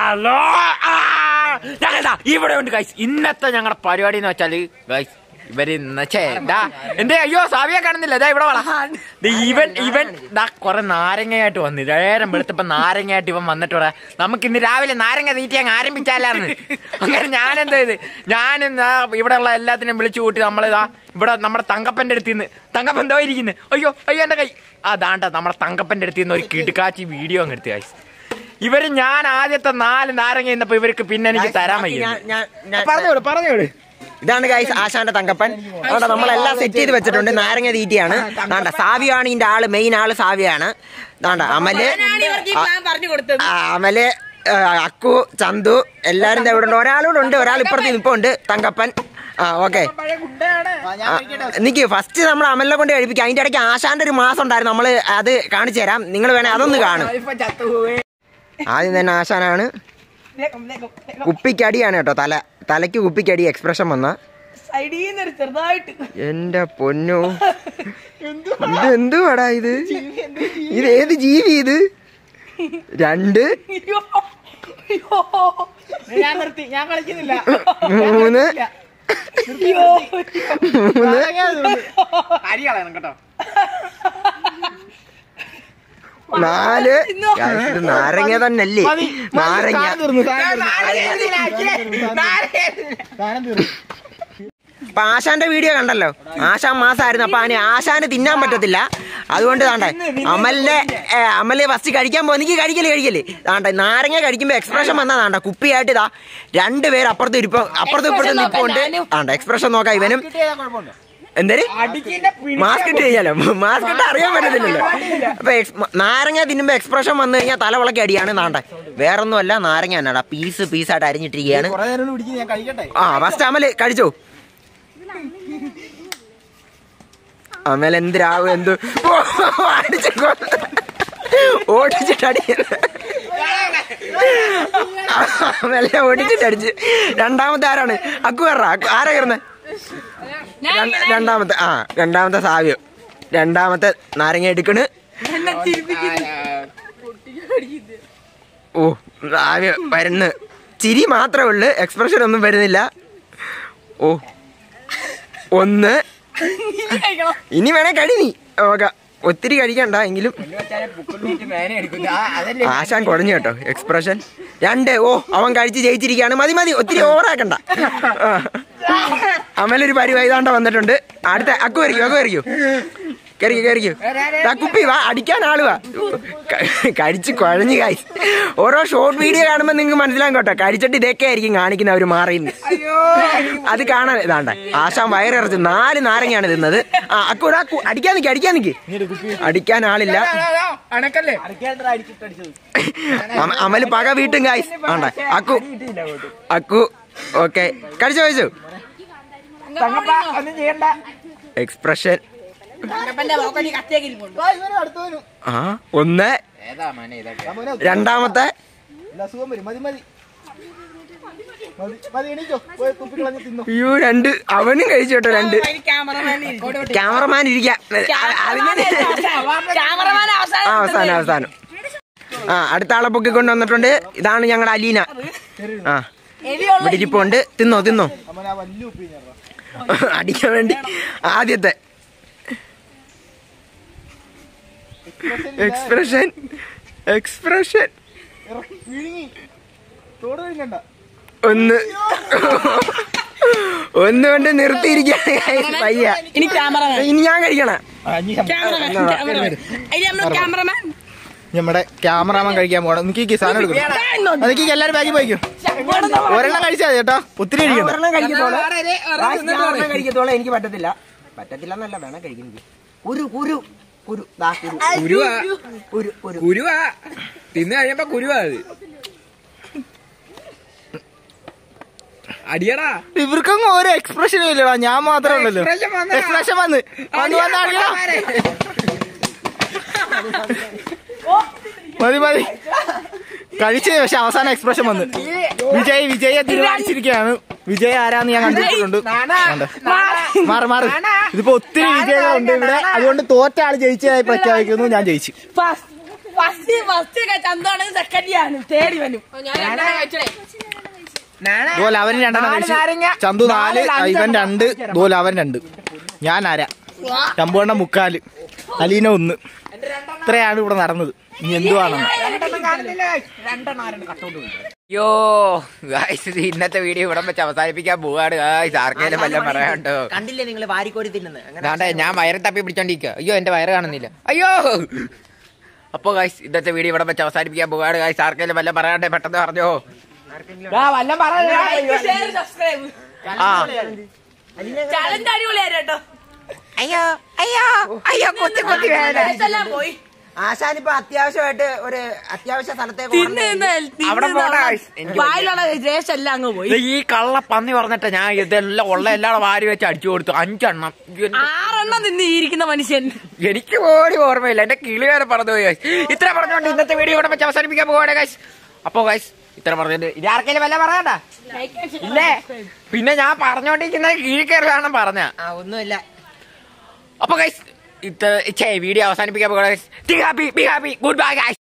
Hello ഞങ്ങൾ ഇവിടെ ഉണ്ട് ഗൈസ് ഇന്നത്തെ ഞങ്ങളുടെ പരിപാടി എന്ന് വെച്ചാല് ഗൈസ് ഇവര് ഇന്നച്ചേ ഡാ എന്റെ അയ്യോ സാവിയെ കാണുന്നില്ല ദാ ഇവിടെ വള ദേ ഇവൻ ഇവൻ ദാ കൊറേ നാരങ്ങയായിട്ട് വന്നു നേരം വെളുത്തപ്പോ നാരങ്ങയായിട്ട് ഇവൻ വന്നിട്ട് പറയാ നമുക്ക് ഇന്ന് രാവിലെ നാരങ്ങ തീറ്റി അങ്ങ് ആരംഭിച്ചാലാന്ന് അങ്ങനെ ഞാൻ എന്താ ചെയ്ത് ഞാൻ ഇവിടെ ഉള്ള എല്ലാത്തിനും വിളിച്ചു കൂട്ടി നമ്മളിതാ ഇവിടെ നമ്മുടെ തങ്കപ്പന്റെ അടുത്ത് നിന്ന് തങ്കപ്പൻ എന്തോ ഇരിക്കുന്നു അയ്യോ അയ്യോ എന്റെ കൈ ആ ദാണ്ട നമ്മുടെ തങ്കപ്പന്റെ അടുത്ത് നിന്ന് ഒരു കിടുക്കാച്ചി വീഡിയോ അങ്ങ് എടുത്ത് ഗൈസ് ഇവര് ഞാൻ ആദ്യത്തെ നാല് നാരങ്ങ ഇന്നപ്പോ ഇവർക്ക് പിന്നെ എനിക്ക് തരാൻ വയ്യ ഞാൻ- ഞാൻ- ഞാൻ- പറഞ്ഞോളൂ പറഞ്ഞോളൂ ഇതാണ് ഗൈസ് ആശാന്റെ തങ്കപ്പൻ അവിടെ നമ്മളെല്ലാം സെറ്റ് ചെയ്ത് വെച്ചിട്ടുണ്ട് നാരങ്ങ തീറ്റിയാണ് ദാണ്ട സാവിയാണ് ഇതിന്റെ ആള് മെയിൻ ആള് സാവിയാണ് ദാണ്ട അമല് പറഞ്ഞു കൊടുത്തത് ആ, അമല് ആ, അക്കു ചന്തു എല്ലാരും ദേ ഇവിടെ ഉണ്ട് ഒരാളൂടെ ഉണ്ട് ഒരാൾ ഇപ്പുറത്ത് ഇപ്പൊ ഉണ്ട് തങ്കപ്പൻ ആ ഓക്കെ നിക്ക് ഫസ്റ്റ് നമ്മൾ അമലിനെ കൊണ്ട് കഴിപ്പിക്കാം അതിന്റെ ഇടയ്ക്ക് ആശാന്റെ ഒരു മാസം ഉണ്ടായിരുന്നു നമ്മള് അത് കാണിച്ചു തരാം നിങ്ങൾ വേണേ അതൊന്ന് കാണും ആദ്യം തന്നെ ആശാനാണ് കുപ്പിക്കടിയാണ് കേട്ടോ തല തലയ്ക്ക് കുപ്പിക്കടി എക്സ്പ്രഷൻ വന്ന സൈഡിൽ നിന്ന് ഒരു ചെറുതായിട്ട് എന്റെ പൊന്നു ഇത് എന്തുവാടാ ഇത് ഇത് ഏത് ജീവി ഇത് രണ്ട് അയ്യോ അയ്യോ ഞാൻ നിർത്തി ഞാൻ കളിക്കുന്നില്ല മൂന്ന് അയ്യോ മൂന്ന് അരി കളയണം കേട്ടോ നാല് Guys, ഇത് നാരങ്ങ തന്നല്ലേ നാരങ്ങ സാധനം തീർന്നു സാധനം തീർന്നു സാധനം തീർന്നു അപ്പൊ ആശാന്റെ വീഡിയോ കണ്ടല്ലോ ആശാൻ മാസമായിരുന്നു അപ്പൊ അതിന് ആശാന് തിന്നാൻ പറ്റത്തില്ല അതുകൊണ്ട് താണ്ടെ അമലിന്റെ ഏ, അമല് ഫസ്റ്റ് കഴിക്കാൻ പോകും എനിക്ക് കഴിക്കല് കഴിക്കല് താണ്ടെ നാരങ്ങ കഴിക്കുമ്പോ എക്സ്പ്രഷൻ വന്നാ താണ്ട കുപ്പിയായിട്ട് ഇതാ രണ്ടുപേര് അപ്പുറത്ത് ഇരിപ്പോ അപ്പുറത്തും ഇപ്പുറത്തും നിപ്പുണ്ട് താണ്ട എക്സ്പ്രഷൻ നോക്കാം ഇവനും എന്തേര് മാസ്ക് ഇട്ട് കഴിഞ്ഞാലോ മാസ്ക് ഇട്ട് അറിയാൻ പറ്റത്തില്ലല്ലോ അപ്പൊ ex- മ- നാരങ്ങ തിന്നുമ്പോ എക്സ്പ്രഷൻ വന്നു കഴിഞ്ഞാൽ തലവിളക്കി അടിയാണ് നാണ്ട വേറൊന്നുമല്ല നാരങ്ങ തന്നെടാ പീസ് പീസായിട്ട് അരിഞ്ഞിട്ടിരിക്കുകയാണ് കുറെ നേരം പിടിച്ച് ഞാൻ കഴിക്കട്ടെ ആ ഫസ്റ്റ് അമല് കഴിച്ചോ അമൽ എന്തിരാവും എന്തു ഓ, അടിച്ച് കൊന്ന്. ഓടിച്ചിട്ട് അടിക്കുന്നു അമലെ ഓടിച്ചിട്ട് അടിച്ച് രണ്ടാമത്തെ ആരാണ് അക്കു കയറാ ആരാ കയറുന്നത് രണ്ടാമത്തെ ആ രണ്ടാമത്തെ സാവ്യോ രണ്ടാമത്തെ നാരങ്ങ എടുക്കണ് ഓ സാവ്യോ വരുന്ന് ചിരി മാത്രമേ ഉള്ളു എക്സ്പ്രഷൻ ഒന്നും വരുന്നില്ല ഓ ഒന്ന് ഇനി വേണേ കഴി നീ ഓക്കെ ഒത്തിരി കഴിക്കണ്ട എങ്കിലും ആശാൻ കുഴഞ്ഞു കേട്ടോ എക്സ്പ്രഷൻ രണ്ട് ഓ അവൻ കഴിച്ച് ജയിച്ചിരിക്കുകയാണ് മതി മതി ഒത്തിരി ഓവറാക്കണ്ട ആ. അമലൊരു പരിവായി ഇതാണ്ട വന്നിട്ടുണ്ട് അടുത്ത അക്കു കയറിക്കോ അക്കു കയറിക്കോ കയറിക്കോ കയറിക്കോ ദാ കുപ്പി വാ അടിക്കാൻ ആള് വാ ക- കഴിച്ച് കുഴഞ്ഞ് കായ് ഓരോ ഷോർട്ട് വീഡിയോ കാണുമ്പോൾ നിങ്ങൾക്ക് മനസ്സിലാകും കേട്ടോ കഴിച്ചിട്ട് ഇതൊക്കെ ആയിരിക്കും കാണിക്കുന്ന അവര് മാറിയെന്ന് അത് കാണാൻ ഇതാണ്ട ആശാൻ വയറിറച്ച് നാല് നാരങ്ങയാണ് തിന്നത് ആ അക്കു ഇതാ, അക്കു അടിക്കാൻ നിക്ക് അടിക്കാൻ നിക്ക് അടിക്കാൻ ആളില്ല അണക്കല്ലേ അമ- അമല് പക വീട്ടും കായ്സ് ആണ്ട അക്കു അക്കു ഓക്കെ കഴിച്ചോ കഴിച്ചു തങ്ങപ്പ ഒന്നും ചെയ്യണ്ട എക്സ്പ്രഷൻ തങ്കപ്പന്റെ പോക്കടി കത്തേക്ക് ഇരിപ്പുണ്ട് അടുത്തവനും ആ ഒന്ന് രണ്ടാമത്തെ അസുഖം വരും മതി മതി മതി മതി എണീച്ചോ പോയി തുപ്പി കളഞ്ഞ് തിന്നോ അയ്യോ രണ്ട് അവനും കഴിച്ചു കേട്ടോ രണ്ട് ക്യാമറമാൻ ക്യാമറമാൻ ഇരിക്കാം അതിങ്ങനെ ക്യാമറമാൻ ആ അവസാനം അവസാനം അവസാനം ആ അടുത്ത ആളെ പൊക്കി കൊണ്ടുവന്നിട്ടുണ്ട് ഇതാണ് ഞങ്ങളുടെ അലീന ആ ഇവിടെ ഇരിപ്പുണ്ട് തിന്നോ തിന്നോ അമ്മ ആ വലിയ ഉപ്പി ഞാൻ അടിക്കാൻ വേണ്ടി ആദ്യത്തെ എക്സ്പ്രഷൻ എക്സ്പ്രഷൻ വിഴുങ്ങി തോട് വിഴുങ്ങണ്ട ഒന്ന് ഒന്ന് കൊണ്ട് നിർത്തിയിരിക്കുകയാണ് പയ്യ ഇനി ക്യാമറമാൻ ഇനി ഞാൻ കഴിക്കണം ക്യാമറമാൻ ക്യാമറമാൻ അതിന് നമ്മൾ ക്യാമറമാൻ നമ്മുടെ ക്യാമറാമാൻ കഴിക്കാൻ പോകണം എനിക്ക് സാധനം എടുക്കണം അതൊക്കെ എല്ലാരും ബാക്കി പോയിക്കും ഒരെണ്ണം കഴിച്ചാൽ മതി കേട്ടോ ഒത്തിരി കഴിക്കണ്ട ഒരെണ്ണം കഴിക്കത്തോളെ ഒരെണ്ണം കഴിക്കത്തോളെ എനിക്ക് പറ്റത്തില്ല പറ്റത്തില്ല എന്നല്ല വേണം കഴിക്കുന്നത് കുരു കുരു കുരു ദാ കുരു കുരുവാ കുരു കുരു കുരുവാ തിന്നു കഴിയുമ്പോ കുരുവാ അത് അടിയടാ ഇവർക്കൊന്നും ഓരോ എക്സ്പ്രഷനും ഇല്ലടാ ഞാൻ മാത്രമേ ഉള്ളല്ലോ Expression വന്നതാ. എക്സ്പ്രഷൻ വന്ന് വന്ന് വന്ന് അടിയടാ. മതി മതി കഴിച്ചത് പക്ഷെ അവസാനം എക്സ്പ്രഷൻ വന്ന് വിജയ് വിജയെ തീരുമാനിച്ചിരിക്കുകയാണ് വിജയ് ആരാന്ന് ഞാൻ കണ്ടിട്ടുണ്ട് കണ്ടോ? മാറി മാറി ഇതിപ്പോ ഒത്തിരി വിജയങ്ങളുണ്ട് ഇവിടെ അതുകൊണ്ട് തോറ്റ ആള് ജയിച്ചതായി പ്രഖ്യാപിക്കുന്നു ഞാൻ ജയിച്ചു ഫസ്റ്റ് ഫസ്റ്റ് ചന്താണെങ്കിൽ സെക്കൻഡ് ആണ് തേടി വരും ഇതുപോലെ അവൻ രണ്ടെണ്ണം നാല് കഴിച്ചു നാരങ്ങ, ചന്തു നാല് നാല് ഇവൻ അഞ്ചെണ്ണം. രണ്ട് ഇതുപോലെ അവൻ രണ്ട് ഞാൻ അര ശമ്പുവണ്ണ മുക്കാല് അലീന ഒന്ന് ഇത്രയാണ് ഇവിടെ നടന്നത് ഇനി എന്തുവാണെന്ന് അയ്യോ ഗായ്സ് ഇന്നത്തെ വീഡിയോ ഇവിടെ വെച്ച് അവസാനിപ്പിക്കാൻ പോവാണ് ഗായ്സ് ആർക്കെങ്കിലും വല്ലതും പറയാനുണ്ടോ കണ്ടില്ലേ നിങ്ങൾ വാരിക്കോരി തിന്നുന്നത് അങ്ങനെ അതാണ്ട് ഞാൻ വയറ് തപ്പി പിടിച്ചോണ്ടിരിക്കുക അയ്യോ എന്റെ വയറ് കാണുന്നില്ല അയ്യോ അപ്പൊ ഗായ്സ് ഇന്നത്തെ വീഡിയോ ഇവിടെ വെച്ച് അവസാനിപ്പിക്കാൻ പോവാണ് ഗായ്സ് ആർക്കെങ്കിലും വല്ലതും പറയാണ്ടേ പെട്ടെന്ന് പറഞ്ഞോ വല്ലതും ഷെയർ സബ്സ്ക്രൈബ് ആ ചലഞ്ച് അടിപൊളിയായിരുന്നു കേട്ടോ അയ്യോ അയ്യോ അയ്യോ കൊത്തി കൊത്തി വേദന എല്ലാം പോയി ആശാനിപ്പോ അത്യാവശ്യമായിട്ട് ഒരു അത്യാവശ്യ സ്ഥലത്തേക്ക് തിന്ന് ഓടണം. തിന്ന് അവിടെ തിന്ന് പോടാ, തിന്ന് എനിക്ക് വായിലുള്ള രേഷ് എല്ലാം അങ്ങ് പോയി ഇത് ഈ കള്ള പന്നി പറഞ്ഞിട്ട് ഞാൻ ഇതെല്ലാം ഉള്ള എല്ലാം വാരി വെച്ച് അടിച്ചു കൊടുത്തു അഞ്ചെണ്ണം എന്റെ- ആറെണ്ണം തിന്ന് ഇരിക്കുന്ന മനുഷ്യൻ എനിക്ക് പോലും ഓർമ്മയില്ല എന്റെ കിളി വരെ പറഞ്ഞു പോയി guys. ഇത്ര പറഞ്ഞുകൊണ്ട് ഇന്നത്തെ വീഡിയോ ഇവിടെ വെച്ച് അവസാനിപ്പിക്കാൻ പോവാണ് ഗൈസ് അപ്പൊ ഗൈസ് ഇത്ര പറഞ്ഞിട്ട് ഇത് ആർക്കെങ്കിലും വല്ല പറയണ്ട ഇല്ലേ പിന്നെ ഞാൻ പറഞ്ഞോണ്ടിരിക്കുന്നത് കീഴ് കയറുകയാണ് പറഞ്ഞ ആ ഒന്നുമില്ല അപ്പൊ ഗൈസ് ഇത് വീഡിയോ അവസാനിപ്പിക്കാൻ പോകണം guys happy be happy good bye guys